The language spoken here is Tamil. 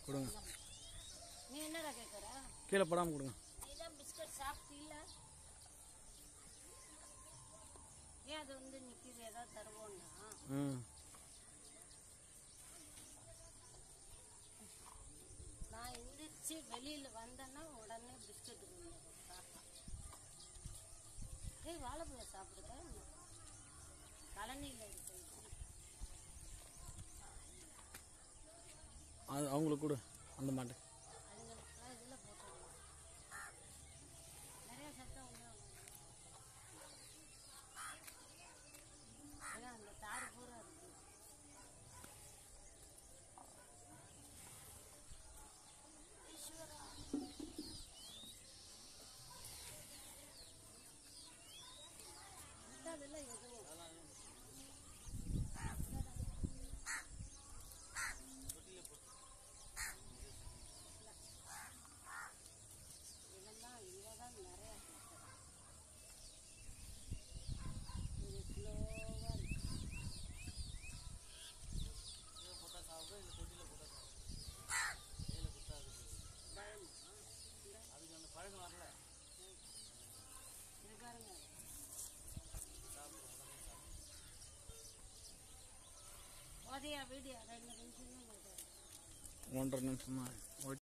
கொடுங்க நீ என்னடா கேட்குற கீழே படாமல் கொடுங்க நீதான் பிஸ்கட் சாப்பிட்டீல்ல ஏன் அது வந்து நிற்கிது ஏதாவது தருவோன்னா ம் நான் எந்திரிச்சு வெளியில் வந்தேன்னா உடனே பிஸ்கட் கொடுங்க சாப்பிட்டா ஏய் வாழைப்பழம் சாப்பிடுங்க கழனியில் இருக்கு அது அவங்களுக்கு கொடு அந்த மாட்டு அதுங்களுக்குலாம் இதில் போட்டுடலாம் நிறைய சத்தம் உள்ள ஏன்னா அந்த தாறு பூரா இருக்கு ஈஸ்வரா. மத்ததெல்லாம் எதுவும் இதெல்லாம் இங்கே தான் நிறைய கிடைக்கிறது. இது ஸ்லோவாக இருக்கு பயமா? இந்த அதுக்கு அந்த பழக்கம் வரல இது பாருங்க ஓதையா வீடியோ ரெண்டு நிமிஷம் தான் ஒன்றரை நிமிஷமா